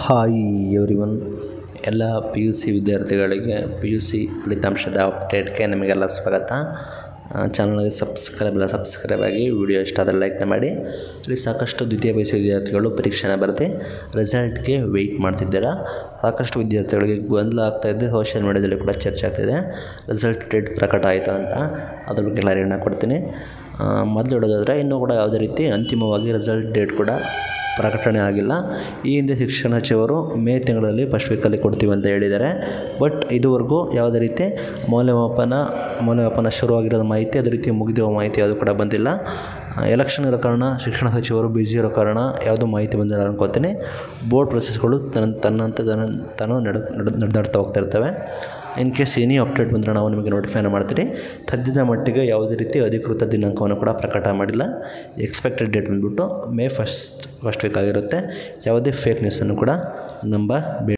hi everyone ಎಲ್ಲ P U C ವಿದ್ಯಾರ್ಥಿಗಳಿಗೆ P U C ಫಲಿತಾಂಶದ ಅಪ್ಡೇಟ್ಗೆ ನಿಮಗೆಲ್ಲ ಸ್ವಾಗತ ಚಾನಲ್ಗೆ ಸಬ್ಸ್ಕ್ರೈಬ್ ಇಲ್ಲ ಸಬ್ಸ್ಕ್ರೈಬ್ ಆಗಿ ವಿಡಿಯೋ ಇಷ್ಟ ಆದರೆ ಲೈಕ್ನ ಮಾಡಿ ಇಲ್ಲಿ ಸಾಕಷ್ಟು ದ್ವಿತೀಯ ಪಿ ಯು ಸಿ ವಿದ್ಯಾರ್ಥಿಗಳು ಪರೀಕ್ಷೆನ ಬರೆದು ರಿಸಲ್ಟ್ಗೆ ವೆಯ್ಟ್ ಮಾಡ್ತಿದ್ದೀರಾ ಸಾಕಷ್ಟು ವಿದ್ಯಾರ್ಥಿಗಳಿಗೆ ಗೊಂದಲ ಆಗ್ತಾಯಿದೆ ಸೋಷಿಯಲ್ ಮೀಡ್ಯಾದಲ್ಲಿ ಕೂಡ ಚರ್ಚೆ ಆಗ್ತಿದೆ ರಿಸಲ್ಟ್ ಡೇಟ್ ಪ್ರಕಟ ಆಯಿತು ಅಂತ ಅದ್ರ ಬಗ್ಗೆ ಕ್ಲಾರಿಟಿನ ಕೊಡ್ತೀನಿ ಮೊದಲು ಹೇಳೋದಾದರೆ ಇನ್ನೂ ಕೂಡ ಯಾವುದೇ ರೀತಿ ಅಂತಿಮವಾಗಿ ರಿಸಲ್ಟ್ ಡೇಟ್ ಕೂಡ ಪ್ರಕಟಣೆ ಆಗಿಲ್ಲ ಈ ಹಿಂದೆ ಶಿಕ್ಷಣ ಸಚಿವರು ಮೇ ತಿಂಗಳಲ್ಲಿ ಫಸ್ಟ್ ವೀಕಲ್ಲಿ ಕೊಡ್ತೀವಿ ಅಂತ ಹೇಳಿದ್ದಾರೆ ಬಟ್ ಇದುವರೆಗೂ ಯಾವುದೇ ರೀತಿ ಮೌಲ್ಯಮಾಪನ ಮೌಲ್ಯಮಾಪನ ಶುರುವಾಗಿರೋದು ಮಾಹಿತಿ ಅದೇ ರೀತಿ ಮುಗಿದಿರೋ ಮಾಹಿತಿ ಯಾವುದು ಕೂಡ ಬಂದಿಲ್ಲ ಎಲೆಕ್ಷನ್ ಇರೋ ಕಾರಣ ಶಿಕ್ಷಣ ಸಚಿವರು ಬ್ಯುಸಿ ಇರೋ ಕಾರಣ ಯಾವುದೂ ಮಾಹಿತಿ ಬಂದಿಲ್ಲ ಅನ್ಕೋತೀನಿ ಬೋರ್ಡ್ ಪ್ರೊಸೆಸ್ಗಳು ತನ್ನ ತನ್ನಂತೆ ತನ್ನ ತಾನು ನಡೆ ನಡೆದಾಡ್ತಾ ಹೋಗ್ತಾ ಇರ್ತವೆ ಇನ್ ಕೇಸ್ ಏನೇ ಅಪ್ಡೇಟ್ ಬಂದರೆ ನಾವು ನಿಮಗೆ ನೋಟಿಫೈನ ಮಾಡ್ತೀರಿ ಸದ್ಯದ ಮಟ್ಟಿಗೆ ಯಾವುದೇ ರೀತಿ ಅಧಿಕೃತ ದಿನಾಂಕವನ್ನು ಕೂಡ ಪ್ರಕಟ ಮಾಡಿಲ್ಲ ಎಕ್ಸ್ಪೆಕ್ಟೆಡ್ ಡೇಟ್ ಬಂದುಬಿಟ್ಟು ಮೇ ಫಸ್ಟ್ ಫಸ್ಟ್ ವೀಕ್ ಆಗಿರುತ್ತೆ ಯಾವುದೇ ಫೇಕ್ ನ್ಯೂಸನ್ನು ಕೂಡ ನಂಬಬೇಡಿ